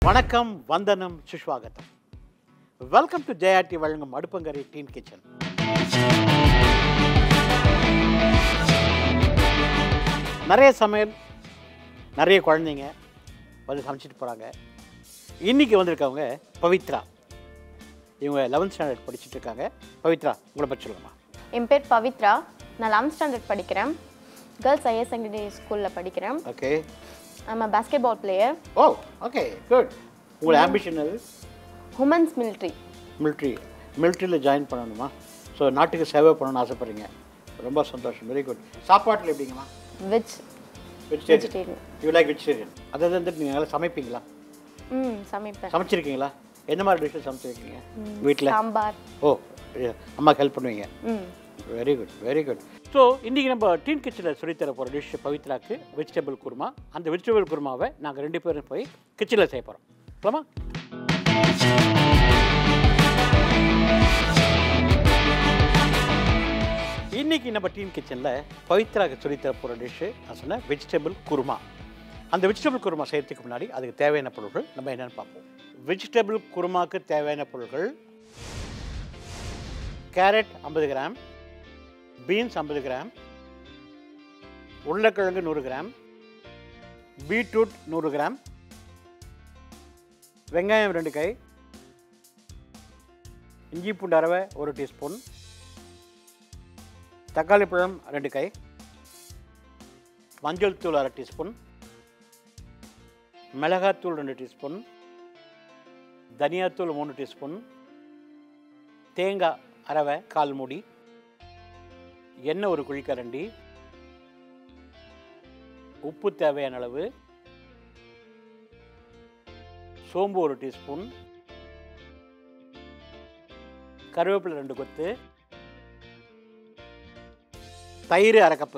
வணக்கம் வந்தனம் சுஷ்வாகத்தம் welcome to ஜெயாட்டி வழங்கும் அடுப்பங்கரை டீன் கிச்சன் நிறைய சமையல் நிறைய குழந்தைங்க வந்து சமைச்சிட்டு போகிறாங்க இன்றைக்கி வந்திருக்கவங்க பவித்ரா இவங்க லெவன்த் ஸ்டாண்டர்ட் படிச்சுட்டு இருக்காங்க பவித்ரா உங்களை பற்றி சொல்லுங்கம்மா என் பேர் பவித்ரா நான் லெவன்த் ஸ்டாண்டர்ட் படிக்கிறேன் கேர்ள்ஸ் ஹையர் செகண்டரி ஸ்கூலில் படிக்கிறேன் ஓகே நம்ம basketball player oh okay good உங்களோட ஆம்பிஷன் அது உமன்ஸ் மிலிட்ரி மிலிட்ரி மிலிட்ரியில் ஜாயின் பண்ணணுமா ஸோ நாட்டுக்கு சேவை பண்ணணும்னு ஆசைப்பட்றீங்க ரொம்ப சந்தோஷம் வெரி குட் சாப்பாட்டில் எப்படிங்கம்மா veg vegetarian vegetarian you like vegetarian அதை வந்து நீங்கள் நல்லா சமைப்பீங்களா ம் சமைப்பேன் சமைச்சிருக்கீங்களா எந்த மாதிரி டிஷ்ஷஸ் சமைச்சிருக்கீங்க வீட்டில் சாம்பார் ஓ அம்மாக்கு ஹெல்ப் பண்ணுவீங்க ம் very good very good so இன்றைக்கி நம்ம டீன் கிச்சனில் சொல்லித்தர போகிற டிஷ் பவித்ராக்கு வெஜிடபிள் குருமா அந்த வெஜிடபிள் குருமாவை நாங்கள் ரெண்டு பேரும் போய் கிச்சனில் செய்ய போகிறோம் போலாமா இன்னைக்கு நம்ம டீன் கிச்சனில் பவித்ராக்கு சொல்லித்தர போகிற டிஷ்ஷு நான் சொன்னேன் வெஜிடபிள் குருமா அந்த வெஜிடபிள் குருமா செய்யறதுக்கு முன்னாடி அதுக்கு தேவையான பொருட்கள் நம்ம என்னென்னு பார்ப்போம் வெஜிடபிள் குருமாக்கு தேவையான பொருட்கள் கேரட் ஐம்பது கிராம் பீன்ஸ் ஐம்பது கிராம் உருளைக்கிழங்கு நூறு கிராம் பீட்ரூட் நூறு கிராம் வெங்காயம் ரெண்டு கை இஞ்சி பூண்டு அரவை ஒரு டீஸ்பூன் தக்காளி பழம் ரெண்டு கை மஞ்சள் தூள் அரை டீஸ்பூன் மிளகாத்தூள் ரெண்டு டீஸ்பூன் தனியாத்தூள் மூணு டீஸ்பூன் தேங்காய் அரவை கால் மூடி எண்ணெய் ஒரு குழிக்கரண்டி உப்பு தேவையான அளவு சோம்பு ஒரு டீஸ்பூன் கருவேப்பிலை ரெண்டு கொத்து தயிர் அரை கப்பு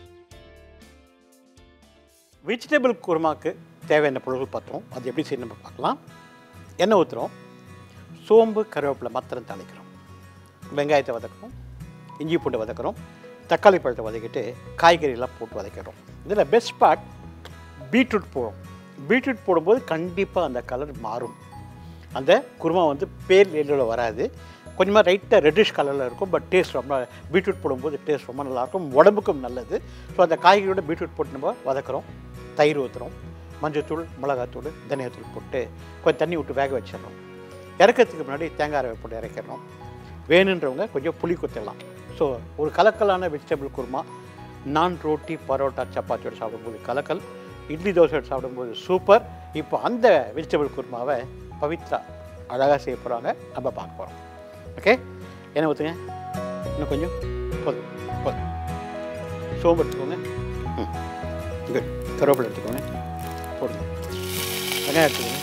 வெஜிடபிள் குருமாக்கு தேவையான பொருட்கள் பார்த்தோம் அது எப்படி செய்யணும் நம்ம பார்க்கலாம் எண்ணெய் ஊற்றுறோம் சோம்பு கருவேப்பிலை மாத்திரம் தாளிக்கிறோம் வெங்காயத்தை வதக்குறோம் இஞ்சி பூண்டு வதக்குறோம் தக்காளி பழத்தை வதக்கிட்டு காய்கறியெல்லாம் போட்டு வதக்கிறோம் இதில் பெஸ்ட் பார்ட் பீட்ரூட் போடும் பீட்ரூட் போடும்போது கண்டிப்பாக அந்த கலர் மாறும் அந்த குருமா வந்து பேர் எல்லோவில் வராது கொஞ்சமாக ரைட்டாக ரெட்டிஷ் கலரில் இருக்கும் பட் டேஸ்ட் ரொம்ப பீட்ரூட் போடும்போது டேஸ்ட் ரொம்ப நல்லாயிருக்கும் உடம்புக்கும் நல்லது ஸோ அந்த காய்கறியோட பீட்ரூட் போட்டு நம்ம வதக்குறோம் தயிர் ஊற்றுறோம் மஞ்சத்தூள் மிளகாத்தூள் தனியாத்தூள் போட்டு கொஞ்சம் தண்ணி விட்டு வேக வச்சிடணும் இறக்கிறதுக்கு முன்னாடி தேங்காய் ரவை போட்டு இறக்கிடணும் வேணுன்றவங்க கொஞ்சம் புளி குத்திடலாம் ஸோ ஒரு கலக்கலான வெஜிடபிள் குருமா நான் ரோட்டி பரோட்டா சப்பாத்தியோட சாப்பிடும்போது கலக்கல் இட்லி தோசையோட சாப்பிடும்போது சூப்பர் இப்போ அந்த வெஜிடபிள் குருமாவை பவித்ரா அழகாக செய்ய போகிறாங்க நம்ம பார்க்க போகிறோம் ஓகே என்ன ஊற்றுங்க இன்னும் கொஞ்சம் போதும் போதும் சோம்பு எடுத்துக்கோங்க ம் குட் கருவேப்பிலை எடுத்துக்கோங்க போடுங்க வெங்காயம் எடுத்துக்கோங்க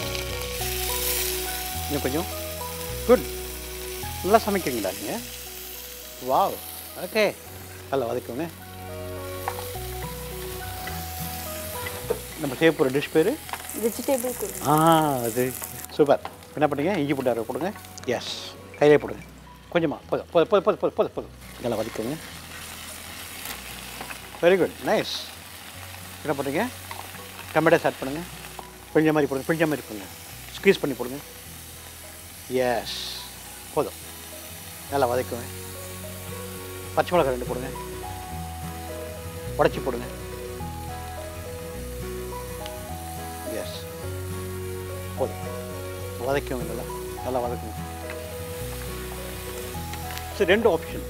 இன்னும் கொஞ்சம் குட் நல்லா சமைக்கிறீங்களா நீங்கள் வாவ் ஓகே நல்லா வதக்குங்க நம்ம செய்ய போகிற டிஷ் பேர் வெஜிடபிள் குருமா ஆ அது சூப்பர் என்ன பண்ணுங்க இஞ்சி பூண்டு அரை போடுங்க எஸ் கையிலே போடுங்க கொஞ்சமா போதும் போதும் போதும் போதும் போதும் போதும் போதும் நல்லா வதக்குங்க வெரி குட் நைஸ் என்ன பண்ணுறீங்க டொமேட்டோஸ் ஆட் பண்ணுங்கள் பிழிஞ்ச மாதிரி போடுங்க பிழிஞ்ச மாதிரி போடுங்க ஸ்க்வீஸ் பண்ணி போடுங்க எஸ் போதும் நல்லா வதக்குங்க பச்சை மிளகாய் ரெண்டு போடுங்க உடச்சி போடுங்க எஸ் போதும் வதக்குங்க நல்லா நல்லா வதக்குங்க சரி ரெண்டு ஆப்ஷன்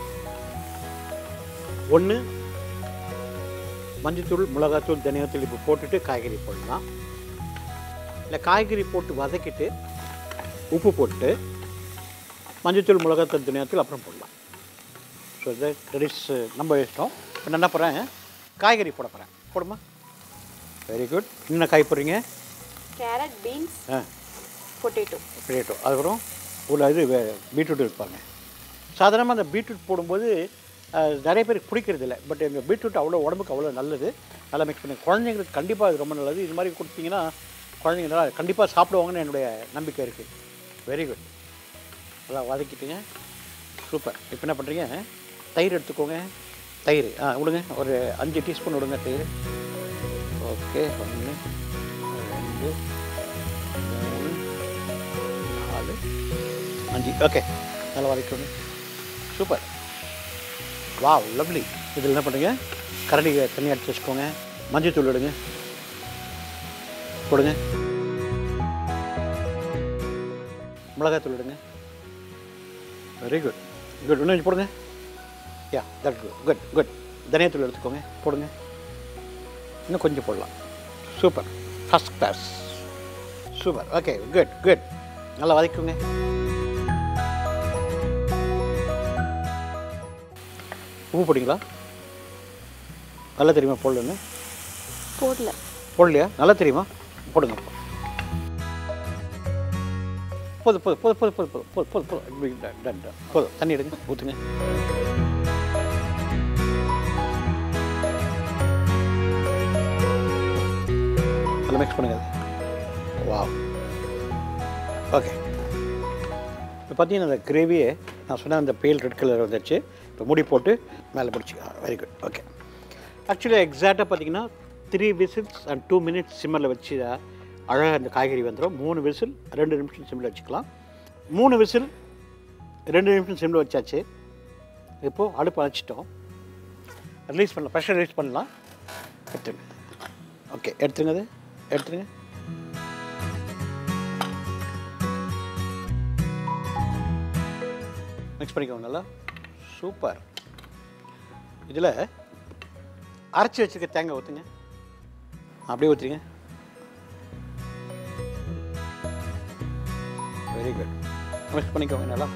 ஒன்று மஞ்சத்தூள் மிளகாத்தூள் தனியாத்தூள் இப்போ போட்டுட்டு காய்கறி போடலாம் இல்லை காய்கறி போட்டு வதக்கிட்டு உப்பு போட்டு மஞ்சத்தூள் மிளகாத்தூள் தனியாத்தூள் அப்புறம் போடலாம் ஸோ தட் இஸ் நம்ம இஷ்டம் இப்போ நான் என்ன போகிறேன் காய்கறி போட போகிறேன் போடுமா வெரி குட் என்ன காய் போடுறீங்க கேரட் பீன்ஸ் ஆ பொட்டேட்டோ பொட்டேட்டோ அதுக்கப்புறம் உள்ள இது வே- பீட்ரூட் இருப்பாங்க சாதாரணமாக அந்த பீட்ரூட் போடும்போது அஹ், நிறைய பேருக்கு பிடிக்கிறது இல்லை பட் எங்கள் பீட்ரூட் அவ்வளோ உடம்புக்கு அவ்வளோ நல்லது நல்லா மிக்ஸ் பண்ணி குழந்தைங்களுக்கு கண்டிப்பாக அது ரொம்ப நல்லது இது மாதிரி கொடுத்தீங்கன்னா குழந்தைங்க நல்லா கண்டிப்பாக சாப்பிடுவாங்கன்னு என்னுடைய நம்பிக்கை இருக்குது வெரி குட் நல்லா வதக்கிட்டுங்க சூப்பர் இப்போ என்ன பண்ணுறீங்க தயிர் எடுத்துக்கோங்க தயிர் ஆ விடுங்க ஒரு அஞ்சு டீஸ்பூன் விடுங்க தயிர் ஓகே ஒன்று ரெண்டு நாலு அஞ்சு ஓகே நல்லா வதக்கணும் சூப்பர் வாவ் லவ்லி இதில் என்ன பண்ணுங்க கரண்டி தண்ணி அடிச்சு வச்சுக்கோங்க மஞ்சள் தூள் விடுங்க போடுங்க மிளகாய் தூள் விடுங்க வெரி குட் குட் இன்னும் கொஞ்சம் போடுங்க yeah that good good good தனியாத்தூள் எடுத்துக்கோங்க போடுங்க இன்னும் கொஞ்சம் போடலாம் super first class super okay good good நல்லா வதக்குங்க உப்பு போட்டிங்களா நல்லா தெரியுமா போடலன்னு போடல போடலையா நல்லா தெரியுமா போடுங்க போதும் போதும் போதும் போதும் போதும் போதும் போதும் போதும் போதும் இப்படி டன், டன், டன். போதும் தண்ணி எடுங்க ஊற்றுங்க நல்லா மிக்ஸ் பண்ணுங்க வா ஓகே இப்போ பார்த்தீங்கன்னா அந்த கிரேவியே நான் சொன்ன அந்த பேல் ரெட் கலர் வந்துச்சு இப்போ மூடி போட்டு மேலே பிடிச்சி வெரி குட் ஓகே ஆக்சுவலி எக்ஸாக்டாக பார்த்தீங்கன்னா three whistles and two minutes சிம்மரில் வச்சு அழகாக அந்த காய்கறி வந்துடும் மூணு விசில் ரெண்டு நிமிஷம் சிம்மில் வச்சுக்கலாம் மூணு விசில் ரெண்டு நிமிஷம் சிம்மில் வச்சாச்சு இப்போது அடுப்பு அணைச்சிட்டோம் ரிலீஸ் பண்ணலாம் ப்ரெஷர் ரிலீஸ் பண்ணலாம் எடுத்துருங்க ஓகே எடுத்துருங்க அது எடுத்துருங்க மிக்ஸ் பண்ணிக்கோங்க நல்லா சூப்பர் இதில் அரைச்சி வச்சிருக்க தேங்காய் ஊற்றுங்க அப்படியே ஊற்றுங்க வெரி குட் மிக்ஸ் பண்ணிக்கோங்க நல்லா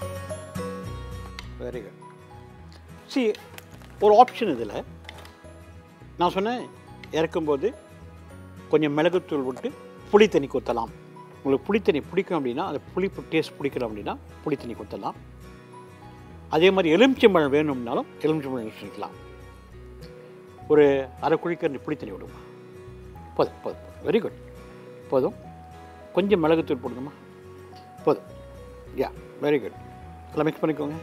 வெரி குட் சி ஒரு ஆப்ஷன் இதில் நான் சொன்னேன் இறக்கும்போது கொஞ்சம் மிளகுத்தூள் விட்டு புளி தண்ணி ஊற்றலாம் உங்களுக்கு புளி தண்ணி பிடிக்கும் அப்படின்னா அந்த புளிப்பு டேஸ்ட் பிடிக்கணும் அப்படின்னா புளி தண்ணி ஊற்றலாம் அதே மாதிரி எலுமிச்சம்பழம் வேணும்னாலும் எலுமிச்சம்பழம் யூஸ் பண்ணிக்கலாம் ஒரு அரை குழிக்கரண்டி புளி தண்ணி விடுமா போதும் போதும் வெரி குட் போதும் கொஞ்சம் மிளகுத்தூள் போடுங்கம்மா போதும் யா வெரி குட் எல்லாம் மிக்ஸ் பண்ணிக்கோங்க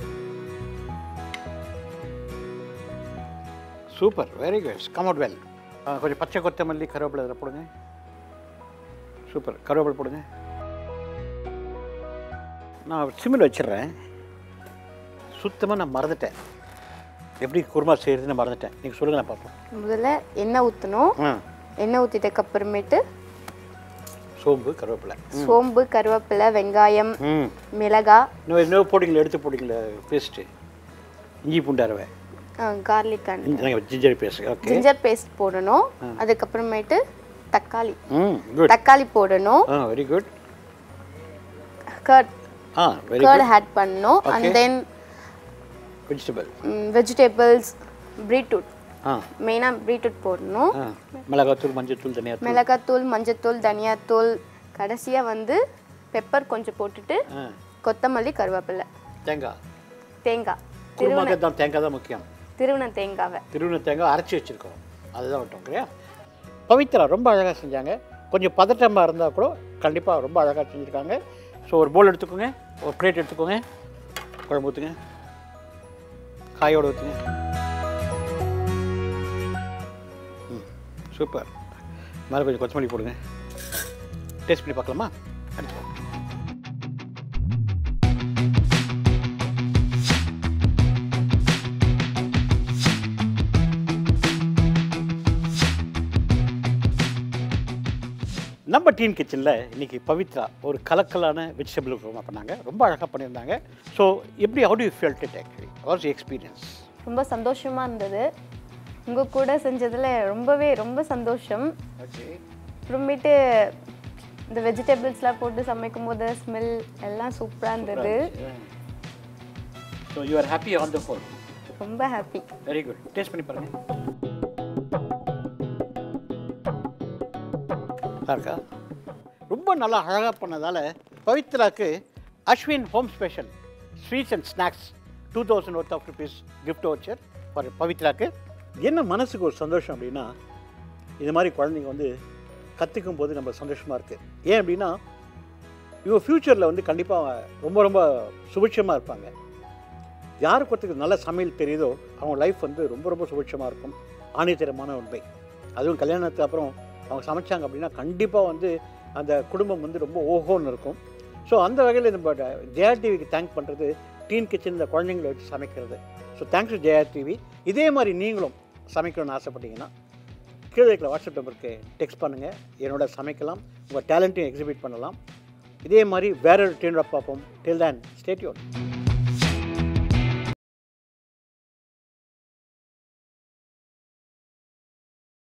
super very good come out well கொஞ்சம் பச்சை கொத்தமல்லி கருவேப்பிலை இதில் போடுங்க சூப்பர் கருவேப்பிலை போடுங்க நான் சிம்மில் வச்சிடுறேன் சுத்தமாக நான் மறந்துட்டேன் எப்படி குருமா செய்கிறதுன்னு மறந்துட்டேன் நீங்கள் சொல்லுங்கள் நான் பார்ப்போம் முதல்ல எண்ணெய் ஊற்றணும் ஆ எண்ணெய் ஊற்றிட்டக்கு அப்புறமேட்டு சோம்பு கருவேப்பிலை சோம்பு கருவேப்பிலை வெங்காயம் ம் மிளகாய் இன்னும் இன்னும் போட்டிங்களா எடுத்து போட்டிங்களா பேஸ்ட்டு இஞ்சி பூண்டு அரவை garlic and ginger paste okay ginger paste போடணும் அதுக்கப்புறமேட்டு தக்காளி ம் குட் தக்காளி போடணும் ஆ வெரி குட் கர்ட் ஆ வெரி கர்ட் குட் ஆட் பண்ணணும் and Okay. Then vegetable vegetables beetroot ஆ மெயினாக பீட்ரூட் போடணும் ஆ மிளகாத்தூள் மஞ்சத்தூள் தனியாத்தூள் மிளகாத்தூள் மஞ்சத்தூள் தனியாத்தூள் கடைசியாக வந்து பெப்பர் கொஞ்சம் போட்டுட்டு ஆ கொத்தமல்லி கருவேப்பிலை தேங்காய் தேங்காய் குருமாக்கு தான் தேங்காய் தான் முக்கியம் திருவண்ண தேங்காவை திருவண்ண தேங்காய் அரைச்சி வச்சுருக்கோம் அதுதான் விட்டோம் இல்லையா பவித்ரா ரொம்ப அழகாக செஞ்சாங்க கொஞ்சம் பதட்டமாக இருந்தால் கூட கண்டிப்பாக ரொம்ப அழகாக செஞ்சுருக்காங்க ஸோ ஒரு போல் எடுத்துக்கோங்க ஒரு பிளேட் எடுத்துக்கோங்க குழம்பு ஊற்றுங்க காயோடு ஊற்றுங்க ம் சூப்பர் மேலே கொஞ்சம் கொத்தமல்லி போடுங்க டேஸ்ட் பண்ணி பார்க்கலாமா எடுத்துக்கோ நம்ம டீன் கிச்சனில் இன்னைக்கு பவித்ரா ஒரு கலக்கலான வெஜிடபிள் குருமா பண்ணாங்க ரொம்ப அழகாக பண்ணியிருந்தாங்க ஸோ எப்படி how do you felt it actually what's experience ரொம்ப சந்தோஷமாக இருந்தது உங்கள் கூட செஞ்சதில் ரொம்பவே ரொம்ப சந்தோஷம் ஓகே அப்புறமேட்டு இந்த வெஜிடபிள்ஸ்லாம் போட்டு சமைக்கும் போது ஸ்மெல் எல்லாம் சூப்பராக இருந்தது so you are happy on the whole ரொம்ப ஹாப்பி வெரி குட் டேஸ்ட் பண்ணி பாருங்க நல்லா இருக்கா ரொம்ப நல்லா அழகாக பண்ணதால் பவித்ராக்கு Ashwin home special sweets and snacks two thousand worth of rupees gift voucher for பவித்ராக்கு என்ன மனசுக்கு ஒரு சந்தோஷம் அப்படின்னா இது மாதிரி குழந்தைங்க வந்து கற்றுக்கும் போது நம்ம சந்தோஷமாக இருக்குது ஏன் அப்படின்னா இவங்க ஃப்யூச்சரில் வந்து கண்டிப்பாக ரொம்ப ரொம்ப சுபிட்சமாக இருப்பாங்க யாருக்கு ஒருத்தருக்கு நல்ல சமையல் தெரியுதோ அவங்க லைஃப் வந்து ரொம்ப ரொம்ப சுபிட்சமாக இருக்கும் ஆணித்தரமான உண்மை அதுவும் கல்யாணத்துக்கு அப்புறம் அவங்க சமைச்சாங்க அப்படின்னா கண்டிப்பாக வந்து அந்த குடும்பம் வந்து ரொம்ப ஓஹோன்னு இருக்கும் ஸோ அந்த வகையில் நம்ம ஜெயா டிவிக்கு தேங்க் பண்ணுறது டீன் கிச்சன் இந்த குழந்தைங்களை வச்சு சமைக்கிறது so thanks to Jaya TV இதே மாதிரி நீங்களும் சமைக்கணும்னு ஆசைப்பட்டீங்கன்னா கீழே இருக்கிற வாட்ஸ்அப் நம்பருக்கு டெக்ஸ்ட் பண்ணுங்கள் என்னோட சமைக்கலாம் உங்கள் டேலண்ட்டையும் எக்ஸிபிட் பண்ணலாம் இதே மாதிரி வேற ஒரு டீனோட பார்ப்போம் டில் தேன் ஸ்டேட்யூன்